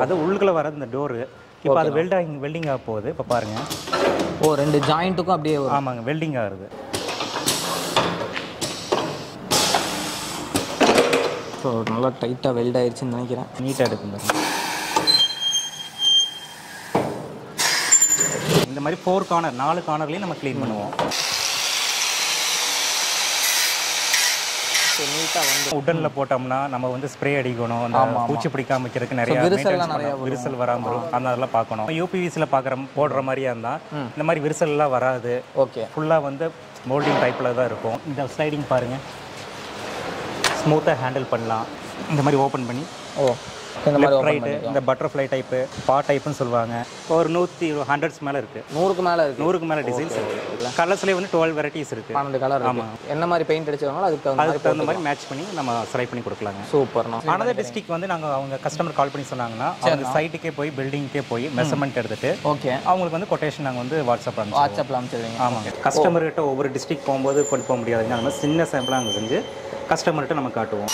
அது உள்ளுக்குள்ள வர இந்த டோரு இப்போ அது வெல்டிங் வெல்டிங் ஆக போகுது இப்போ பாருங்க ஓ ரெண்டு ஜாயிண்ட்டுக்கும் அப்படியே வரும் ஆமாங்க வெல்டிங் ஆகுது ஸோ நல்லா டைட்டாக வெல்ட் ஆயிடுச்சுன்னு நினைக்கிறேன் நீட்டாக எடுக்கும் பாருங்க இந்த மாதிரி ஃபோர் கார்னர் நாலு கார்னர்லையும் நம்ம க்ளீன் பண்ணுவோம் ஸோ நீட்டாக வந்து உடன்ல போட்டோம்னா நம்ம வந்து ஸ்ப்ரே அடிக்கணும் அந்த பூச்சி பிடிக்காம வைக்கிறதுக்கு நிறைய விரிசல்லாம் maintenance நிறைய பண்ணணும். விரிசல் வராம வரும் அந்த அதெல்லாம் பார்க்கணும் யூபிவிசியில் பார்க்குற போடுற மாதிரியா இருந்தா இந்த மாதிரி விரிசல்லாம் வராது ஓகே ஃபுல்லாக வந்து மோல்டிங் டைப்பில் தான் இருக்கும் இந்த ஸ்லைடிங் பாருங்க ஸ்மூத்தாக ஹேண்டில் பண்ணலாம் இந்த மாதிரி ஓப்பன் பண்ணி ஓ இந்த மாதிரி லெஃப்ட் ரைட்டு இந்த பட்டர்ஃப்ளை டைப்பு பா டைப்புன்னு சொல்லுவாங்க ஒரு நூற்றி ஹண்ட்ரட்ஸ் மேலே இருக்குது நூறுக்கு மேலே இருக்கு நூறுக்கு மேலே டிசைன்ஸ் இருக்குது கலர்ஸ்லேயே வந்து டுவெல் வெரைட்டிஸ் இருக்குது பன்னெண்டு கலர் இருக்கு என்ன மாதிரி பெயிண்ட் அடிச்சிருக்காங்களோ அதுக்கு தகுந்த மாதிரி அதுக்கு தகுந்த மாதிரி மேட்ச் பண்ணி நம்ம செலக்ட் பண்ணி கொடுக்கலாங்க சூப்பர்ண்ணா அனதர் டிஸ்ட்ரிக்ட் வந்து நாங்கள் அவங்க கஸ்டமர் கால் பண்ணி சொன்னாங்கன்னா அவங்க சைட்டுக்கே போய் பில்டிங்க்கே போய் மெஷர்மெண்ட் எடுத்துட்டு ஓகே அவங்களுக்கு வந்து கொட்டேஷன் நாங்கள் வந்து வாட்ஸ்அப் அனுப்பிச்சோம் வாட்ஸ்அப்பில் அனுப்பிச்சிடுவீங்க ஆமாங்க கஸ்டமர்கிட்ட ஒவ்வொரு டிஸ்ட்ரிக்ட் போகும்போது கொண்டு போக முடியாதுங்க அந்த மாதிரி சின்ன சாம்பிளாக நாங்கள் செஞ்சு கஸ்டமர்கிட்ட நம்ம காட்டுவோம்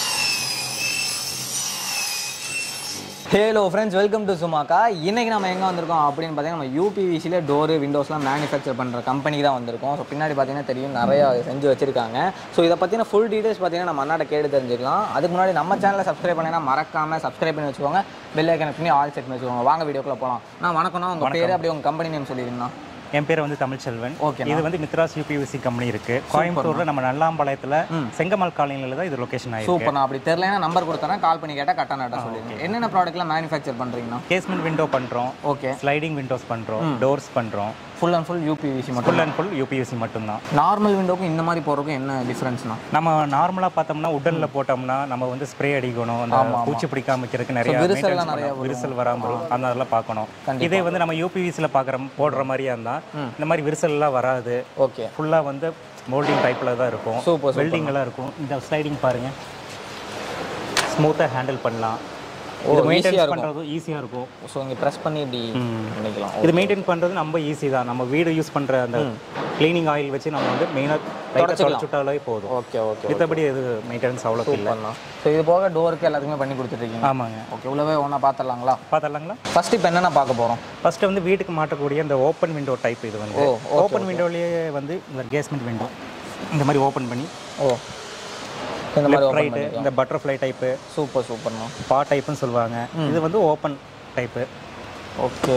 hello friends welcome to Sumakka இன்னைக்கு நம்ம எங்கே வந்திருக்கோம் அப்படின்னு பார்த்தீங்கன்னா நம்ம யூபிவிசியில் டோரு விண்டோஸ்லாம் மேனுஃபேக்சர் பண்ணுற கம்பெனிக்கு தான் வந்திருக்கோம் ஸோ பின்னாடி பார்த்தீங்கன்னா தெரியும் நிறையா செஞ்சு வச்சிருக்காங்க ஸோ இதை பற்றின ஃபுல் டீடைல்ஸ் பார்த்தீங்கன்னா நம்ம அண்ணாட்ட கேட்டு தெரிஞ்சுக்கலாம் அதுக்கு முன்னாடி நம்ம சேனலை சப்ஸ்கிரைப் பண்ணினா மறக்காமல் சப்ஸ்கிரைப் பண்ணி வச்சுக்கோங்க பெல் ஐக்கன் பண்ணி ஆல் செட் பண்ணி வச்சுக்கோங்க வாங்க வீடியோக்குள்ள போகலாம் நான் வணக்கம்ண்ணா உங்கள் பேர் அப்படியே உங்கள் கம்பெனி நேம் சொல்லிடுங்கண்ணா என் பேர் வந்து தமிழ்ச்செல்வன் Okay, இது வந்து மித்ராஸ் யூபிவிசி கம்பெனி இருக்கு கோயம்புத்தூர்ல நம்ம நல்லாம்பாளையத்துல செங்கமல் காலனில தான் இது லொகேஷன் ஆயிருக்கு சூப்பர் நான் அப்படி தெரியலனா நம்பர் கொடுத்தேன் கால் பண்ணி கேட்டால் கரெக்டாக நட்டா சொல்லிடுங்க என்னென்ன ப்ராடக்ட்லாம் மேனுஃபேக்சர் பண்ணுறீங்கண்ணா கேஸ்மெண்ட் விண்டோ பண்றோம் ஓகே ஸ்லைடிங் விண்டோஸ் பண்றோம் டோர்ஸ் பண்றோம் ஃபுல் அண்ட் ஃபுல் யூபிவிசி மட்டும் ஃபுல் அண்ட் ஃபுல் யூபிவிசி மட்டும்தான் நார்மல் விண்டோக்கும் இந்த மாதிரி போகிறதுக்கும் என்ன டிஃப்ரென்ஸ்ண்ணா நம்ம நார்மலா பார்த்தோம்னா உடன்ல போட்டோம்னா நம்ம வந்து ஸ்ப்ரே அடிக்கணும் அந்த பூச்சி பிடிக்காம வைக்கிறதுக்கு நிறைய விரிசல்லாம் maintenance நிறைய பண்ணணும். விரிசல் வராம வரும் அந்த அதெல்லாம் பார்க்கணும் கண்டிப்பா. இதே வந்து நம்ம யூபிவிசில பார்க்குற போடுற மாதிரியா இருந்தா இந்த மாதிரி விரிசல்லாம் வராது ஓகே ஃபுல்லா வந்து மோல்டிங் டைப்ல தான் இருக்கும் சூப்பர் வெல்டிங் எல்லாம் இருக்கும் இந்த ஸ்லைடிங் பாருங்க ஸ்மூத்தா ஹேண்டில் பண்ணலாம் ஓ, இது easy-ஆ மெயின்டைன் இருக்கும். பண்றது ஈஸியா இருக்கும் ஸோ இங்கே ப்ரெஸ் பண்ணி இப்படி பண்ணிக்கலாம் இது மெயின்டைன் பண்றது நம்ம ஈஸி தான் நம்ம வீடு யூஸ் பண்ற அந்த க்ளீனிங் ஆயில் வச்சு நம்ம வந்து மெயினாக லைட்டாக தொடச்சுட்டாலே போதும் ஓகே ஓகே மித்தபடி இது மெயின்டெனன்ஸ் அவ்வளோ இல்லை பண்ணலாம் ஸோ இது போக டோருக்கு எல்லாத்துக்குமே பண்ணி கொடுத்துட்ருக்கீங்க ஆமாங்க ஓகே உள்ளவே ஒன்றா பார்த்துடலாங்களா பார்த்துடலாங்களா ஃபர்ஸ்ட் இப்போ என்னென்ன பார்க்க போகிறோம் ஃபர்ஸ்ட் வந்து வீட்டுக்கு மாட்டக்கூடிய இந்த ஓப்பன் விண்டோ டைப் இது வந்து ஓ, ஓப்பன் விண்டோலயே வந்து இந்த கேஸ்மெண்ட் விண்டோ இந்த மாதிரி ஓப்பன் பண்ணி ஓ இந்த மாதிரி ஓப்பன் ரைட்டு இந்த பட்டர்ஃப்ளை டைப்பு சூப்பர் சூப்பர்ண்ணா பா டைப்புன்னு சொல்லுவாங்க இது வந்து ஓப்பன் டைப்பு ஓகே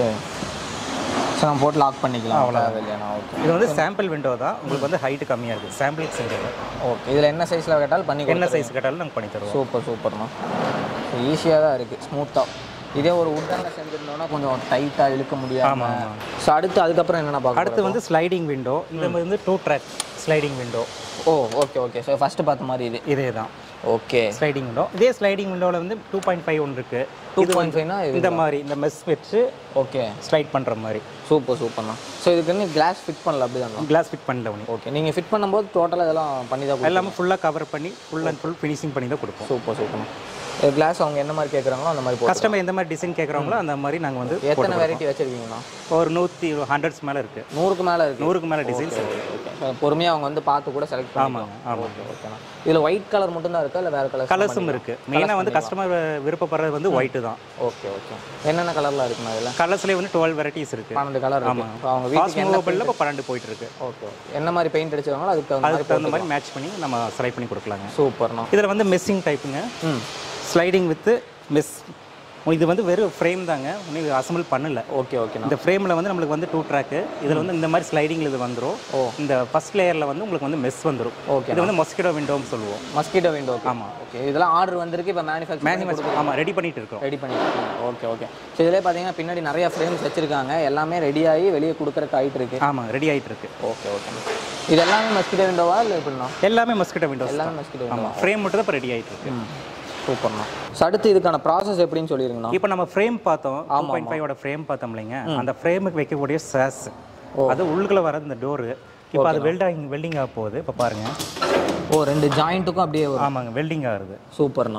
ஸோ நம்ம போட்டு லாக் பண்ணிக்கலாம் அவ்வளோ இல்லையாண்ணா ஓகே இது வந்து சாம்பிள் விண்டோ தான் உங்களுக்கு வந்து ஹைட் கம்மியாக இருக்குது சாம்பிளுக்கு செஞ்சது ஓகே இதில் என்ன சைஸில் கேட்டாலும் பண்ணி என்ன சைஸ் கேட்டாலும் நாங்கள் பண்ணி தருவோம் சூப்பர் சூப்பர்ண்ணா ஈஸியாக தான் இருக்குது ஸ்மூத்தாக இதே ஒரு உட்டனில் செஞ்சுருந்தோம்னா கொஞ்சம் டைட்டாக இழுக்க முடியாம ஆமாம் ஆமாம் ஸோ அடுத்து அதுக்கப்புறம் என்னென்ன பார்க்க அடுத்து வந்து ஸ்லைடிங் விண்டோ இது வந்து two track sliding window oh okay okay so first பார்த்த மாதிரி இது இதே தான் ஓகே ஸ்லைடிங் விண்டோ இதே ஸ்லைடிங் விண்டோவில் வந்து டூ பாயிண்ட் ஃபைவ் ஒன்று இருக்குது டூ பாயிண்ட் ஃபைவ்னா இந்த மாதிரி இந்த மெஸ் வச்சு ஓகே ஸ்லைட் பண்ணுற மாதிரி சூப்பர் சூப்பர்ண்ணா ஸோ இதுக்கு வந்து கிளாஸ் ஃபிட் பண்ணல அப்படி தானே கிளாஸ் ஃபிட் பண்ணல உனக்கு ஓகே நீங்கள் ஃபிட் பண்ணும்போது டோட்டலாக இதெல்லாம் பண்ணி தான் எல்லாமே ஃபுல்லாக கவர் பண்ணி ஃபுல் அண்ட் ஃபுல் ஃபினிஷிங் பண்ணி தான் கொடுப்போம் சூப்பர் சூப்பர்ண்ணா கிளாஸ் அவங்க என்ன மாதிரி கேட்குறாங்களோ அந்த மாதிரி போட்டு கஸ்டமர் எந்த மாதிரி டிசைன் கேட்குறாங்களோ அந்த மாதிரி நாங்கள் வந்து எத்தனை வெரைட்டி வச்சுருக்கீங்கண்ணா ஒரு நூற்றி ஹண்ட்ரட்ஸ் மேலே இருக்குது நூறுக்கு மேலே இருக்கு நூறுக்கு மேலே டிசைன்ஸ் இருக்குது ஓகே பொறுமையாக அவங்க வந்து பார்த்து கூட செலக்ட் ஆமாங்க பண்ணுவாங்க ஆமாம் ஓகே ஓகேண்ணா இதில் ஒயிட் கலர் மட்டும்தான் இருக்கா இல்லை வேறு கலர் கலர்ஸும் இருக்குது மெயினாக வந்து கஸ்டமர் விருப்பப்படுறது வந்து ஒயிட்டு தான் ஓகே ஓகே என்னென்ன கலர்லாம் இருக்குண்ணா இதில் கலர்ஸ்லேயே வந்து டுவெல் வெரைட்டிஸ் இருக்குது பன்னெண்டு கலர் இருக்கு ஆமாம் இப்போ அவங்க வீட்டுக்கு ஃபாஸ்ட் மூவபிளில் இப்போ பன்னெண்டு போயிட்டு இருக்கு ஓகே என்ன மாதிரி பெயிண்ட் அடிச்சிருக்காங்களோ அதுக்கு தகுந்த மாதிரி அதுக்கு தகுந்த மாதிரி மேட்ச் பண்ணி நம்ம செலக்ட் பண்ணி கொடுக்கலாங்க சூப்பர்ண்ணா இதில் வந்து மெஸ்ஸிங் டைப்புங்க ம் ஸ்லைடிங் வித் மெஸ் இது வந்து வெறும் ஃப்ரேம் தாங்க ஒன்றும் இது அசம்பிள் பண்ணல ஓகே ஓகேண்ணா இந்த ஃப்ரேமில் வந்து நம்மளுக்கு வந்து டூ ட்ராக்கு இதில் வந்து இந்த மாதிரி ஸ்லைடிங்கில் இது வந்துடும் ஓ. இந்த ஃபர்ஸ்ட் லேயரில் வந்து உங்களுக்கு வந்து மெஸ் வந்துடும் ஓகே இது வந்து மொஸ்கிட்டோ விண்டோன்னு சொல்லுவோம் மஸ்கிட்டோ விண்டோ ஆமா. ஓகே இதெல்லாம் ஆர்டர் வந்திருக்கு இப்போ மேனுஃபேக்சர் மேனுஃபேக்சர் ஆமாம் ரெடி பண்ணிட்டு இருக்கோம் ரெடி பண்ணிருக்கீங்க ஓகே ஓகே ஸோ இதிலே பார்த்தீங்கன்னா பின்னாடி நிறைய ஃப்ரேம்ஸ் வச்சிருக்காங்க எல்லாமே ரெடியாகி வெளியே கொடுக்குறக்கு ஆயிட்டு இருக்கு ஆமாம் ரெடி ஆயிட்டு இருக்கு ஓகே ஓகே இது எல்லாமே மஸ்கிட்டோ விண்டோவா இல்லை எப்படிண்ணா எல்லாமே மஸ்கிட்டோ விண்டோஸ் எல்லாமே மஸ்கிட்டோ விண்டோ ஆமாம் ஃப்ரேம் மட்டும் தான் இப்போ ரெடி ஆயிட்டு இருக்கு ம் சூப்பர்ண்ணா ஸோ அடுத்து இதுக்கான ப்ராசஸ் எப்படின்னு சொல்லிருங்கண்ணா இப்போ நம்ம ஃப்ரேம் பார்த்தோம் டூ பாயிண்ட் ஃபைவோட ஃப்ரேம் பார்த்தோம் இல்லைங்க அந்த ஃப்ரேமுக்கு வைக்கக்கூடிய சாஸ் அது உள்ளுக்குள்ள வர இந்த டோரு இப்போ அது வெல்டிங் வெல்டிங் ஆக போகுது இப்போ பாருங்க ஓ ரெண்டு ஜாயிண்ட்டுக்கும் அப்படியே வரும் ஆமாங்க வெல்டிங் ஆகுது சூப்பர்ண்ணா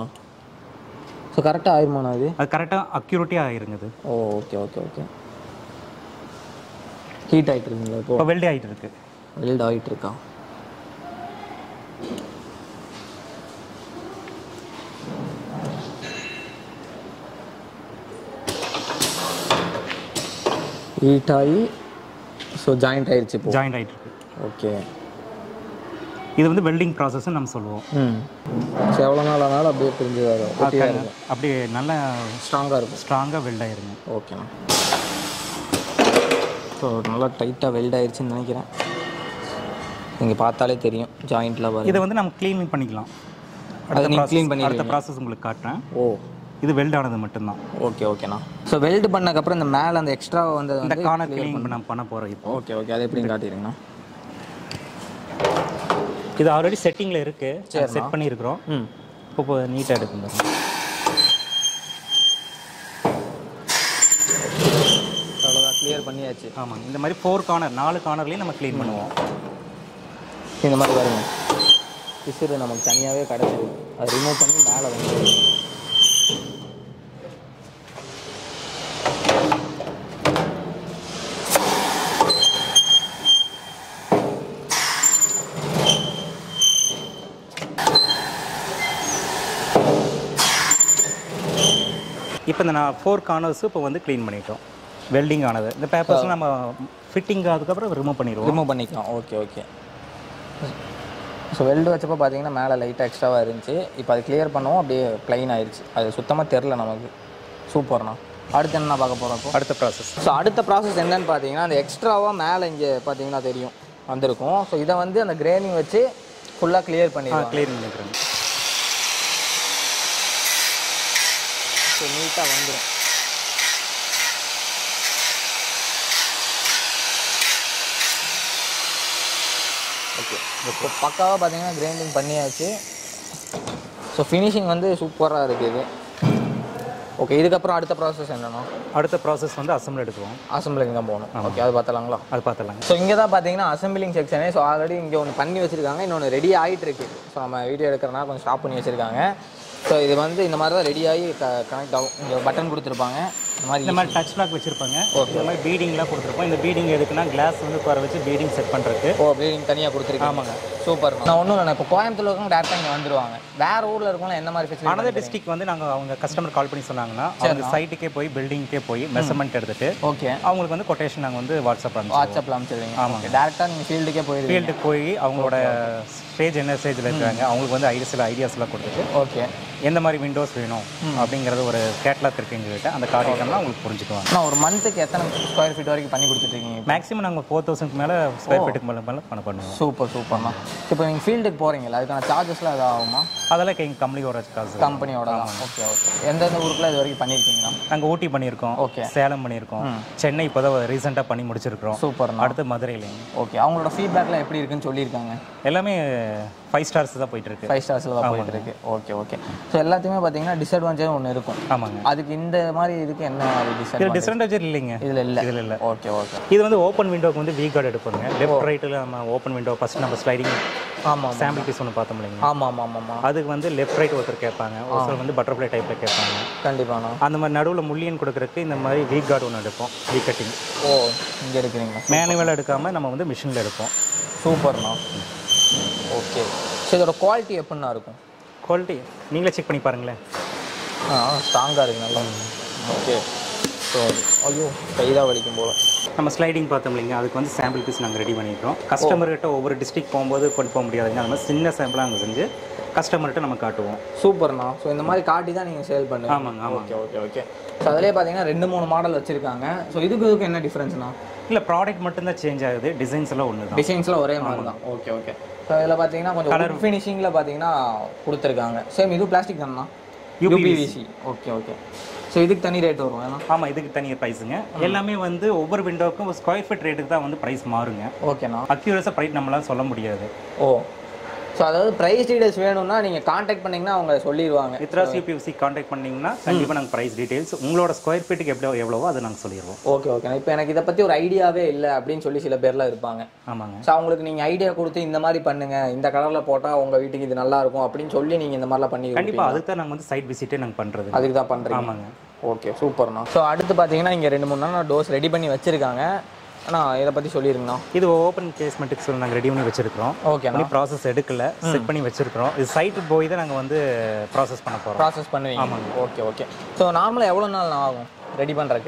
ஸோ கரெக்டாக ஆயிருமாண்ணா இது அது கரெக்டாக அக்யூரேட்டியாக ஆயிருங்குது ஓ ஓகே ஓகே ஓகே ஹீட் ஆகிட்டு இருக்குங்களா இப்போ இப்போ வெல்டி ஆகிட்டு இருக்கு வெல்ட் ஆகிட்டு இருக்கா ஹீட் ஆகி ஸோ ஜாயிண்ட் ஆயிடுச்சு இப்போ ஜாயிண்ட் ஆகிட்டு இருக்கு ஓகே இது வந்து வெல்டிங் ப்ராசஸ்ன்னு நம்ம சொல்லுவோம் ம் ஸோ எவ்வளோ நாள் ஆனாலும் அப்படியே பிரிஞ்சு வரும் ஒட்டியாக இருக்கும் அப்படியே நல்லா ஸ்ட்ராங்காக இருக்கும் ஸ்ட்ராங்காக வெல்ட் ஆயிருங்க ஓகேண்ணா ஸோ நல்லா டைட்டாக வெல்ட் ஆயிடுச்சுன்னு நினைக்கிறேன் நீங்கள் பார்த்தாலே தெரியும் ஜாயிண்ட்டில் பாருங்க இதை வந்து நம்ம க்ளீன் பண்ணிக்கலாம் அதை நீங்கள் க்ளீன் அடுத்த பண்ணிடுவீங்க ப்ராசஸ் உங்களுக்கு காட்டுறேன் ஓ இது வெல்ட் ஆனது மட்டும்தான் ஓகே ஓகேண்ணா ஸோ வெல்ட் பண்ணக்கப்புறம் இந்த மேலே அந்த எக்ஸ்ட்ரா வந்தது இந்த வந்து கார்னர் க்ளீன் பண்ண பண்ண போகிறோம் இப்போ ஓகே ஓகே அதை எப்படின்னு காட்டிடுங்கண்ணா இது ஆல்ரெடி செட்டிங்கில் இருக்கு செட் பண்ணியிருக்கிறோம் ம் இப்போ இப்போ நீட்டாக எடுக்கும் பாருங்க அவ்வளோதான் கிளியர் பண்ணியாச்சு ஆமாங்க இந்த மாதிரி ஃபோர் கார்னர் நாலு கார்னர்லேயும் நம்ம க்ளீன் பண்ணுவோம் இந்த மாதிரி பாருங்க பிசுறு நமக்கு தனியாகவே கிடச்சிது அதை ரிமூவ் பண்ணி மேலே வந்து இப்போ இந்த நான் ஃபோர் கார்னர்ஸ் இப்போ வந்து க்ளீன் பண்ணிட்டோம் வெல்டிங் ஆனது இந்த பேப்பர்ஸ் நம்ம ஃபிட்டிங் அதுக்கப்புறம் ரிமூவ் பண்ணிடுவோம் ரிமூவ் பண்ணிக்கலாம் ஓகே ஓகே ஸோ வெல்டு வச்சப்போ பார்த்தீங்கன்னா மேலே லைட்டாக எக்ஸ்ட்ராவாக இருந்துச்சு இப்போ அது கிளியர் பண்ணவும் அப்படியே ப்ளைன் ஆயிடுச்சு அது சுத்தமாக தெரில நமக்கு சூப்பர்ண்ணா அடுத்து என்ன பார்க்க போகிறோம் இப்போ அடுத்த ப்ராசஸ் ஸோ அடுத்த ப்ராசஸ் என்னன்னு பார்த்தீங்கன்னா அந்த எக்ஸ்ட்ராவாக மேலே இங்கே பார்த்தீங்கன்னா தெரியும் வந்திருக்கும் ஸோ இதை வந்து அந்த கிரேனிங் வச்சு ஃபுல்லாக கிளியர் பண்ணிடுவாங்க க்ளீன் பண்ணிக்கிறேன் ஸோ நீட்டாக வந்துடும் ஓகே இப்போ பக்காவாக பார்த்தீங்கன்னா கிரைண்டிங் பண்ணியாச்சு ஸோ ஃபினிஷிங் வந்து சூப்பராக இருக்குது ஓகே இதுக்கப்புறம் அடுத்த ப்ராசஸ் என்னன்னா அடுத்த ப்ராசஸ் வந்து அசம்பிள் எடுக்குவோம் அசம்பிளிங் தான் போகணும் ஓகே அது பார்த்தலாங்களா அது பார்த்துலாங்க ஸோ இங்கே தான் பார்த்தீங்கன்னா அசம்பிளிங் செக்ஷனே ஸோ ஆல்ரெடி இங்கே ஒன்று பண்ணி வச்சிருக்காங்க இன்னொன்று ரெடி ஆகிட்டு இருக்கு ஸோ நம்ம வீடியோ எடுக்கிறனால கொஞ்சம் ஸ்டாப் பண்ணி வச்சிருக்காங்க ஸோ இது வந்து இந்த மாதிரி தான் ரெடி ஆகி கனெக்ட் ஆகும் இங்கே பட்டன் கொடுத்துருப்பாங்க இந்த மாதிரி இந்த மாதிரி டச் லாக் வச்சிருப்பாங்க இந்த மாதிரி பீடிங்லாம் கொடுத்துருப்போம் இந்த பீடிங் எதுக்குன்னா கிளாஸ் வந்து குறை வச்சு பீடிங் செட் பண்ணுறதுக்கு ஓ ப்ளீடிங் தனியாக கொடுத்துருக்கீங்க ஆமாங்க. சூப்பர் நான் ஒன்றும் இல்லை இப்போ கோயம்புத்தூர் இருக்கவங்க டேரெக்டாக இங்கே வந்துருவாங்க வேற ஊரில் இருக்கவங்க எந்த மாதிரி ஃபெசிலிட்டி அனதர் டிஸ்ட்ரிக்ட் வந்து நாங்கள் அவங்க கஸ்டமர் கால் பண்ணி சொன்னாங்கன்னா அவங்க சைட்டுக்கே போய் பில்டிங்க்கே போய் மெஷர்மெண்ட் எடுத்துட்டு ஓகே அவங்களுக்கு வந்து கொட்டேஷன் நாங்கள் வந்து வாட்ஸ்அப் அனுப்பிச்சு வாட்ஸ்அப்பில் அனுப்பிச்சிடுவீங்க ஆமாம் டேரெக்டாக நீங்கள் ஃபீல்டுக்கே போயிருவீங்க ஃபீல்டுக்கு போய் அவங்களோட ஸ்டேஜ் என்ன ஸ்டேஜில் இருக்காங்க அவங்களுக்கு வந்து ஐடியா சில ஐடியாஸ்லாம் கொடுத்துட்டு ஓகே எந்த மாதிரி விண்டோஸ் வேணும் அப்படிங்கிறது ஒரு கேட்லாக் இருக்கு எங்ககிட்ட அந்த காட்டிட்டோம்னா உங்களுக்கு புரிஞ்சுக்குவாங்க நான் ஒரு மந்த்துக்கு எத்தனை ஸ்கொயர் ஃபீட் வரைக்கும் பண்ணி கொடுத்துட்ருக்கீங்க மேக்ஸிமம் நாங்கள் ஃபோர் தௌசண்ட் மேலே ஸ்கொயர் ஃபீட்டுக்கு மேலே மேலே பண்ண பண்ணுவோம் சூப்பர் சூப்பர்ண்ணா இப்போ நீங்கள் ஃபீல்டுக்கு போகிறீங்களா அதுக்கான சார்ஜஸ்லாம் எதாவது ஆகுமா அதெல்லாம் எங்கள் கம்பெனியோட காசு கம்பெனியோட தான் ஓகே ஓகே எந்தெந்த ஊருக்குலாம் இது வரைக்கும் பண்ணியிருக்கீங்களா நாங்கள் ஊட்டி பண்ணியிருக்கோம் ஓகே சேலம் பண்ணியிருக்கோம் சென்னை இப்போ தான் ரீசெண்டாக பண்ணி முடிச்சிருக்கிறோம் சூப்பர்ண்ணா அடுத்து மதுரையிலைங்க ஓகே அவங்களோட ஃபீட்பேக்லாம் எப்படி இருக்குன்னு சொல்லியிருக்காங்க எல்லாமே ஃபைவ் ஸ்டார்ஸ் தான் போயிட்டு இருக்கு ஃபைவ் ஸ்டார்ஸில் தான் போயிட்டு இருக்கு ஓகே ஓகே ஸோ எல்லாத்தையுமே பார்த்தீங்கன்னா டிஸ்அட்வான்டேஜ் ஒன்று இருக்கும் ஆமாங்க அதுக்கு இந்த மாதிரி இதுக்கு என்ன இது டிஸ்அட்வான்டேஜ் டிஸ்அட்வான்டேஜ் இல்லைங்க இதில் இல்லை இதில் இல்லை ஓகே ஓகே இது வந்து ஓப்பன் விண்டோக்கு வந்து வீ கார்டு எடுப்பாங்க லெஃப்ட் ரைட்டில் நம்ம ஓப்பன் விண்டோ ஃபர்ஸ்ட் நம்ம ஸ்லைடிங் ஆமாம் சாம்பிள் பீஸ் ஒன்று பார்த்தோம் இல்லைங்க ஆமாம் ஆமாம் ஆமாம் ஆமாம் அதுக்கு வந்து லெஃப்ட் ரைட் ஒருத்தர் கேட்பாங்க ஒருத்தர் வந்து பட்டர்ஃப்ளை டைப்பில் கேட்பாங்க கண்டிப்பாண்ணா அந்த மாதிரி நடுவில் முள்ளியன் கொடுக்கறதுக்கு இந்த மாதிரி வீ கார்டு ஒன்று எடுப்போம் வீ கட்டிங் ஓ இங்கே எடுக்கிறீங்களா மேனுவல் எடுக்காமல் நம்ம வந்து மிஷினில் எடுப்போம் சூப்பர்ண்ணா ஓகே ஸோ இதோட குவாலிட்டி எப்படிண்ணா இருக்கும் குவாலிட்டி நீங்களே செக் பண்ணி பாருங்களேன் ஆ ஸ்ட்ராங்காக இருக்கு நல்லா ஓகே ஸோ ஐயோ கைதான் வலிக்கும் போல நம்ம ஸ்லைடிங் பார்த்தோம் இல்லைங்க அதுக்கு வந்து சாம்பிள் பீஸ் நாங்கள் ரெடி பண்ணிக்கிறோம் கஸ்டமர்கிட்ட ஒவ்வொரு டிஸ்ட்ரிக்ட் போகும்போது கொண்டு போக முடியாதுங்க அது மாதிரி சின்ன சாம்பிளாக அங்கே செஞ்சு கஸ்டமர்கிட்ட நம்ம காட்டுவோம் சூப்பர்ண்ணா ஸோ இந்த மாதிரி காட்டி தான் நீங்கள் சேல் பண்ணுங்க ஆமாங்க ஆமாங்க ஓகே ஓகே ஓகே ஸோ அதிலே பார்த்தீங்கன்னா ரெண்டு மூணு மாடல் வச்சுருக்காங்க ஸோ இதுக்கு இதுக்கு என்ன டிஃப்ரென்ஸ்ண்ணா இல்லை ப்ராடக்ட் மட்டும்தான் சேஞ்ச் ஆகுது டிசைன்ஸ் எல்லாம் ஒன்று தான் டிசைன்ஸ்லாம் ஒரே மாதிரி தான் ஓகே ஓகே ஸோ இதில் பார்த்தீங்கன்னா கொஞ்சம் கலர் ஃபினிஷிங்கில் பார்த்தீங்கன்னா கொடுத்துருக்காங்க சேம் இது பிளாஸ்டிக் தானண்ணா யூபிவிசி ஓகே ஓகே ஸோ இதுக்கு தனி ரேட் வரும் ஏன்னா ஆமாம் இதுக்கு தனியாக ப்ரைஸுங்க எல்லாமே வந்து ஒவ்வொரு விண்டோவுக்கும் ஸ்கொயர் ஃபீட் ரேட்டுக்கு தான் வந்து ப்ரைஸ் மாறுங்க ஓகேண்ணா அக்யூரஸாக ப்ரைஸ் நம்மளால சொல்ல முடியாது ஓ ஸோ அதாவது ப்ரைஸ் டீடைல்ஸ் வேணும்னா நீங்கள் காண்டாக்ட் பண்ணிங்கன்னா அவங்க சொல்லிடுவாங்க வித்ராஸ் யூபிஎஃப்சி காண்டாக்ட் பண்ணிங்கன்னா கண்டிப்பாக நாங்கள் ப்ரைஸ் டீடைல்ஸ் உங்களோட ஸ்கொயர் ஃபீட்டுக்கு எவ்வளோ எவ்வளவோ அதை நாங்கள் சொல்லிடுவோம் ஓகே ஓகே இப்போ எனக்கு இதை பற்றி ஒரு ஐடியாவே இல்லை அப்படின்னு சொல்லி சில பேர்லாம் இருப்பாங்க ஆமாங்க ஸோ அவங்களுக்கு நீங்கள் ஐடியா கொடுத்து இந்த மாதிரி பண்ணுங்க இந்த கலரில் போட்டால் உங்கள் வீட்டுக்கு இது நல்லா இருக்கும் அப்படின்னு சொல்லி நீங்கள் இந்த மாதிரிலாம் பண்ணி கண்டிப்பாக அதுக்கு தான் நாங்கள் வந்து சைட் விசிட்டே நாங்கள் பண்ணுறது அதுக்கு தான் பண்ணுறீங்க ஆமாங்க ஓகே சூப்பர்ண்ணா ஸோ அடுத்து பார்த்தீங்கன்னா இங்கே ரெண்டு மூணு நாள் டோஸ் ரெடி பண்ணி வச்சிருக்காங்க அண்ணா இதை பற்றி சொல்லிருங்கண்ணா இது ஓப்பன் கேஸ்மெண்ட்டுக்கு சொல்லி நாங்கள் ரெடி பண்ணி வச்சிருக்கிறோம் ஓகேண்ணா பண்ணி ப்ராசஸ் எடுக்கல செட் பண்ணி வச்சிருக்கிறோம் இது சைட்டு போய் தான் நாங்கள் வந்து ப்ராசஸ் பண்ண போகிறோம் ப்ராசஸ் பண்ணுவீங்க ஓகே ஓகே ஸோ நார்மலாக எவ்வளோ நாள் ஆகும் ரெடி பண்ணுறக்கு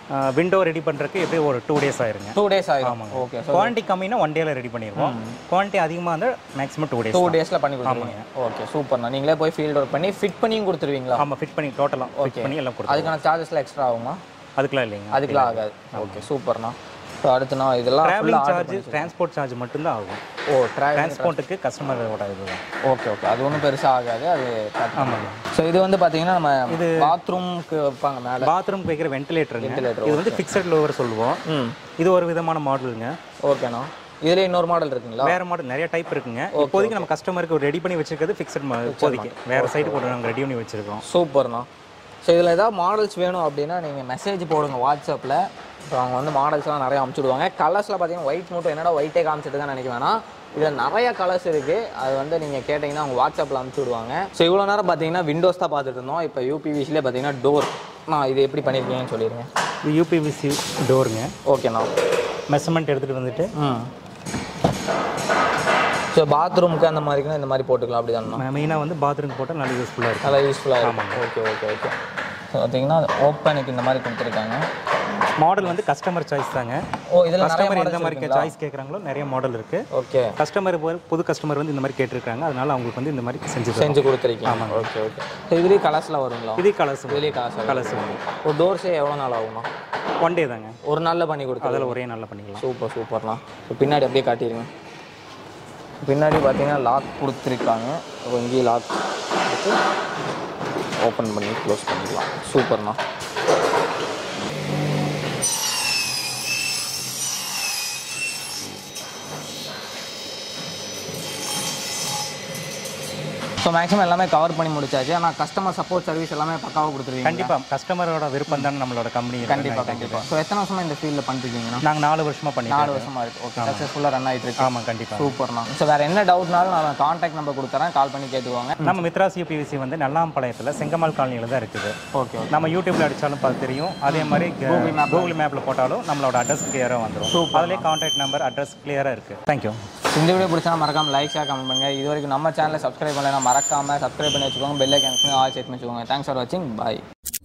விண்டோ ரெடி பண்ணுறதுக்கு எப்படி ஒரு டூ டேஸ் ஆயிருங்க டூ டேஸ் ஆகும் ஓகே குவான்டிட்டி கம்மினா ஒன் டேல ரெடி பண்ணிடுவோம் குவான்டிட்டி அதிகமாக இருந்தால் மேக்ஸிமம் டூ டேஸ் டூ டேஸில் பண்ணி கொடுத்துருவீங்க ஓகே சூப்பர்ண்ணா நீங்களே போய் ஃபீல்ட் ஒர்க் பண்ணி ஃபிட் பண்ணியும் கொடுத்துருவீங்களா ஆமாம் ஃபிட் பண்ணி டோட்டலாக ஃபிட் பண்ணி எல்லாம் கொடுத்தோம் அதுக்கான சார்ஜஸ்லாம் எக்ஸ்ட்ரா ஆகுமா அதுக்கெலாம் இல்லைங்க அதுக்கெலாம் ஆகாது ஓகே சூப்பர்ண்ணா ஸோ அடுத்துண்ணா இதெல்லாம் ட்ராவலிங் சார்ஜ் டிரான்ஸ்போர்ட் சார்ஜ் மட்டும்தான் ஆகும் ஓ ட்ராவல் டிரான்ஸ்போர்ட்டுக்கு கஸ்டமரோட இதுதான் ஓகே ஓகே அது ஒன்றும் பெருசாக ஆகாது அது ஆமாங்க ஸோ இது வந்து பார்த்தீங்கன்னா நம்ம பாத்ரூம்க்கு வைப்பாங்க மேலே பாத்ரூம் வைக்கிற வென்டிலேட்டருங்க Ventilator, இது வந்து ஃபிக்ஸட் லோவர் சொல்லுவோம் ம் இது ஒரு விதமான மாடலுங்க ஓகேண்ணா இதில் இன்னொரு மாடல் இருக்குங்களா வேற மாடல் நிறைய டைப் இருக்குங்க இப்போதைக்கு நம்ம கஸ்டமருக்கு ரெடி பண்ணி வச்சிருக்கிறது ஃபிக்ஸட் இப்போதைக்கு வேற சைடு போட்டு நாங்கள் ரெடி பண்ணி வச்சிருக்கோம் சூப்பர்ண்ணா ஸோ இதில் ஏதாவது மாடல்ஸ் வேணும் அப்படின்னா நீங்கள் மெசேஜ் போடுங்க வாட்ஸ்அப்பில் ஸோ அவங்க வந்து மாடல்ஸ்லாம் நிறைய அமுச்சுடுவாங்க கலர்ஸில் பார்த்தீங்கன்னா ஒயிட் மட்டும் என்னடா ஒயிட்டே காமிச்சிட்டு தான் நினைக்க வேணாம் இதில் நிறைய கலர்ஸ் இருக்குது அது வந்து நீங்கள் கேட்டிங்கன்னா அவங்க வாட்ஸ்அப்பில் அமுச்சு விடுவாங்க ஸோ இவ்வளோ நேரம் பார்த்தீங்கன்னா விண்டோஸ் தான் பார்த்துட்டு இருந்தோம் இப்போ யூபிவிசிலே பார்த்தீங்கன்னா டோர் நான் இது எப்படி பண்ணியிருக்கீங்கன்னு சொல்லிடுங்க இது யூபிவிசி டோருங்க ஓகேண்ணா மெஷர்மெண்ட் எடுத்துகிட்டு வந்துட்டு ம் ஸோ பாத்ரூமுக்கு அந்த மாதிரிக்குன்னா இந்த மாதிரி போட்டுக்கலாம் அப்படி தானே மெயினாக வந்து பாத்ரூம் போட்டால் நல்லா யூஸ்ஃபுல்லாக இருக்கும் நல்லா யூஸ்ஃபுல்லாக இருக்கும் ஓகே ஓகே ஓகே ஸோ பார்த்தீங்கன்னா ஓப்பனுக்கு இந்த மாதிரி கொடுத்துருக்காங்க மாடல் வந்து கஸ்டமர் சாய்ஸ் தாங்க ஓ இதில் நிறைய கஸ்டமர் எந்த மாடல்ஸ் மாதிரி சாய்ஸ் கேட்குறாங்களோ நிறைய மாடல் இருக்கு ஓகே கஸ்டமர் புது கஸ்டமர் வந்து இந்த மாதிரி கேட்டிருக்காங்க அதனால அவங்களுக்கு வந்து இந்த மாதிரி செஞ்சு தரோம். செஞ்சு கொடுத்துருக்கீங்க ஓகே ஓகே ஸோ இதுலேயும் கலர்ஸில் வருங்களா இதே கலர்ஸ் இதுலேயும் கலர்ஸ் கலர்ஸ் வந்து ஒரு டோர்ஸே எவ்வளோ நாள் ஆகுமா ஒன் டே தாங்க ஒரு நாளில் பண்ணி கொடுத்தது அதில் ஒரே நல்லா பண்ணிக்கலாம் சூப்பர் சூப்பர்லாம் ஸோ பின்னாடி அப்படியே காட்டிடுங்க பின்னாடி பார்த்தீங்கன்னா லாக் கொடுத்துருக்காங்க இப்போ இங்கேயும் லாக் ஓப்பன் பண்ணி க்ளோஸ் பண்ணிக்கலாம் சூப்பர்ண்ணா ஸோ மேக்ஸிமம் எல்லாமே கவர் பண்ணி முடிச்சாச்சு ஆனால் கஸ்டமர் சப்போர்ட் சர்வீஸ் எல்லாமே பக்காவாக கொடுத்துருவீங்க கண்டிப்பா கஸ்டமரோட விருப்பம் தான் நம்மளோட கம்பெனி கண்டிப்பாக கண்டிப்பாக ஸோ எத்தனை வருஷமா இந்த ஃபீல்டில் பண்ணிருக்கீங்கன்னா நாங்கள் நாலு வருஷமா பண்ணிட்டோம் நாலு வருஷமா இருக்கு ஓகே சக்ஸஸ்ஃபுல்லாக ரன் ஆகிட்டு இருக்கு ஆமாம் கண்டிப்பா சூப்பர்ண்ணா ஸோ வேறு என்ன டவுட்னாலும் நான் காண்டாக்ட் நம்பர் கொடுத்துறேன் கால் பண்ணி கேட்டுக்கோங்க நம்ம மித்ராஸ் யூபிவிசி வந்து நல்லாம்பாளையத்தில் செங்கமால் காலனியில் தான் இருக்குது ஓகே ஓகே நம்ம யூடியூப்ல அடிச்சாலும் பார்த்து தெரியும் அதே மாதிரி கூகுள் மேப்ல போட்டாலும் நம்மளோட அட்ரஸ் கிளியராக வந்துடும் அதிலே கான்டாக்ட் நம்பர் அட்ரஸ் கிளியராக இருக்கு தேங்க்யூ இந்த வீடியோ பிடிச்சா மறக்காம லைக் ஷேர் கமெண்ட் பண்ணுங்க இது வரைக்கும் நம்ம சேனலை சப்ஸ்கிரைப் பண்ணலாம் மறக்காம சப்ஸ்கிரைப் பண்ணி வச்சுக்கோங்க பெல் ஐக்கன் ஆல் செட் பண்ணி வச்சுக்கோங்க தேங்க்ஸ் ஃபார் வாட்சிங் பாய்